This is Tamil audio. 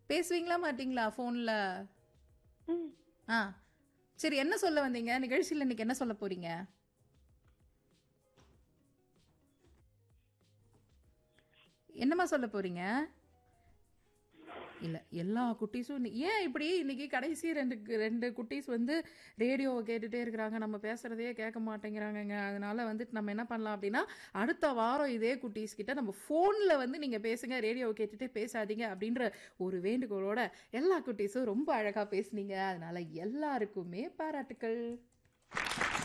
பேசுவீங்களா மாட்டீங்களா ஃபோன்ல ம் ஆ சரி என்ன சொல்ல வந்தீங்க நிகழ்ச்சியில் இன்னைக்கு என்ன சொல்ல போறீங்க என்னம்மா சொல்ல போறீங்க இல்ல எல்லா குட்டீஸும் இன்னி- ஏன் இப்படி இன்னைக்கு கடைசி ரெண்டு ரெண்டு குட்டீஸ் வந்து ரேடியோவை கேட்டுட்டே இருக்கிறாங்க நம்ம பேசுறதையே கேட்க மாட்டேங்கிறாங்கங்க அதனால வந்துட்டு நம்ம என்ன பண்ணலாம் அப்படின்னா அடுத்த வாரம் இதே குட்டீஸ் கிட்ட நம்ம ஃபோன்ல வந்து நீங்க பேசுங்க ரேடியோவை கேட்டுட்டே பேசாதீங்க அப்படின்ற ஒரு வேண்டுகோளோட எல்லா குட்டீஸும் ரொம்ப அழகா பேசுனீங்க அதனால எல்லாருக்குமே பாராட்டுக்கள்